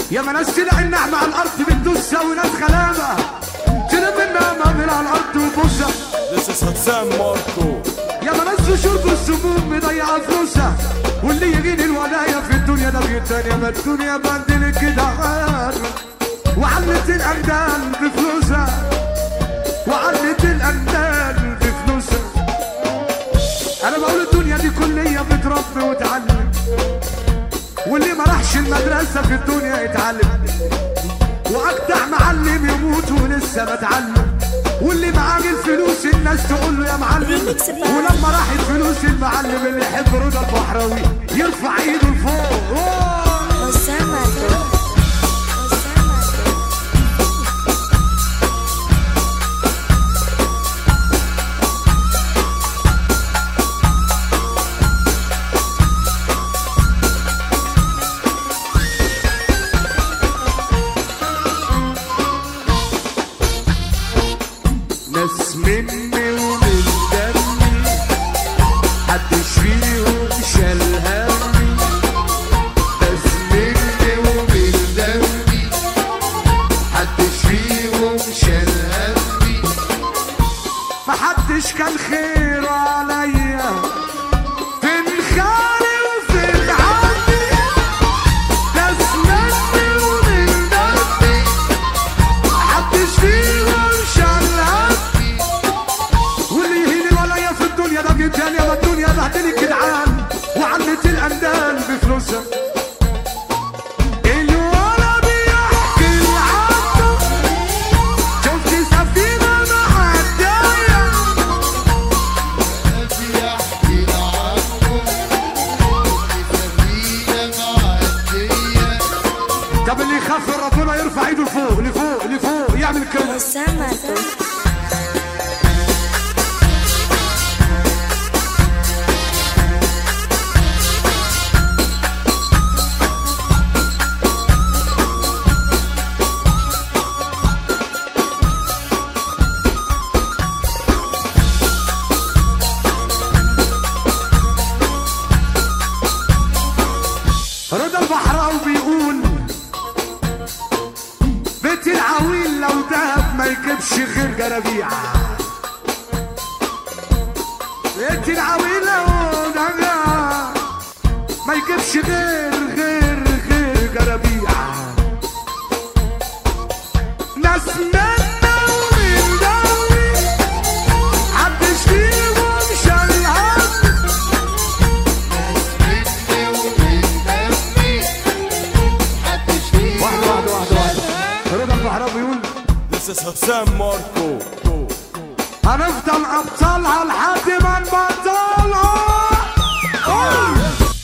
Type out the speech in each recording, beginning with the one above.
يا ما ناس تلع النعمة على الأرض بتدوسها وناس غلابة تلم النعمة من على الأرض وبوسها This is Hassan Marco. يا ما ناس في شرب السموم مضيعة فلوسها واللي يجيني الولاية في الدنيا ده بيتاني ما الدنيا بندل كده عال وعلت الأندال بفلوسها وعلت الأندال بفلوسها أنا بقول الدنيا دي كلية بتربي وتعلم واللي ما راحش المدرسة في الدنيا يتعلم واجدع معلم يموت ولسه بتعلم واللي معاه الفلوس الناس تقول له يا معلم ريميكس ريميكس. ولما راحت فلوس المعلم اللي يحب رضا البحراوي يرفع ايده لفوق أوه. أسامة أسامة ناس مني ومن دمي محدش فيهم شال همي ناس مني ومن دمي محدش فيهم شال همي محدش كان خيره عليا فين خالي وفين عمي ناس مني ومن دمي محدش فيهم شال همي واللي يهين الولاية في الدنيا ده جدان يا ما الدنيا بهدلي الجدعان وعلت الاندال بفلوسها الولا بيحكي عنه شفت سفينة معدية طب اللي يخاف من ربنا يرفع ايده لفوق لفوق لفوق يعمل كده أسامة رضا البحراوي بيقول بيت العويل لو دهب ما يجيبش غير جرابيع بيت العويل لو دهب ما يجيبش غير غير غير جرابيع ناس منا ومن دولي محدش فيهم شال هم واحدة واحدة واحدة واحدة رضا البحراوي بيقول This is Hassan Marco. هنفضل ابطالها لحد ما نبطلها أوه.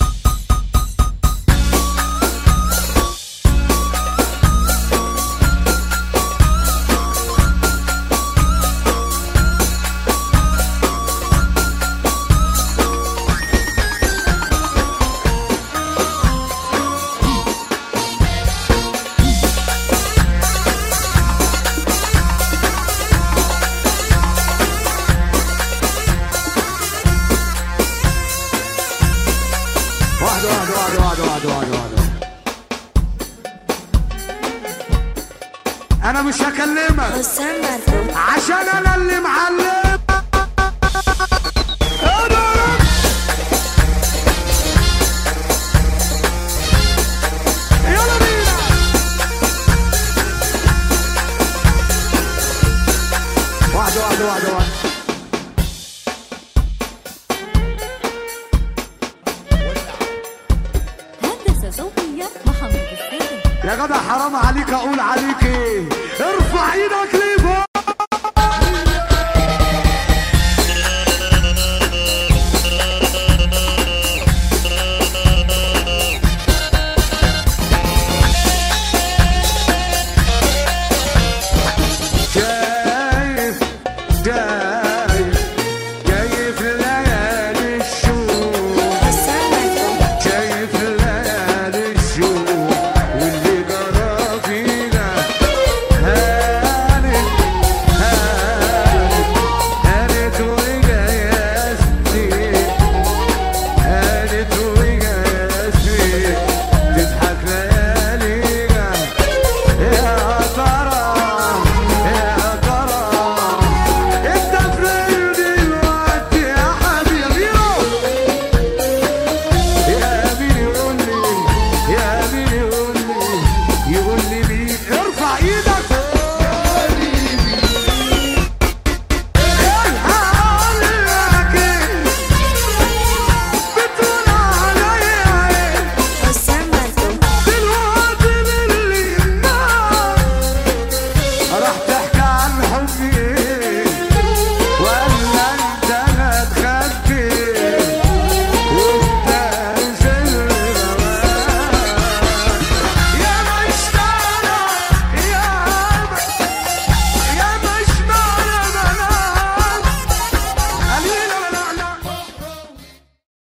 واحدة واحدة واحدة واحدة واحدة واحدة واحدة أنا مش هكلمك أسامة عشان أنا اللي معلم يلا بينا واحدة واحدة واحدة واحدة هندسة صوتية محمد السيد يا جدع حرام عليك اقول عليك ايه ارفع ايدك لفوق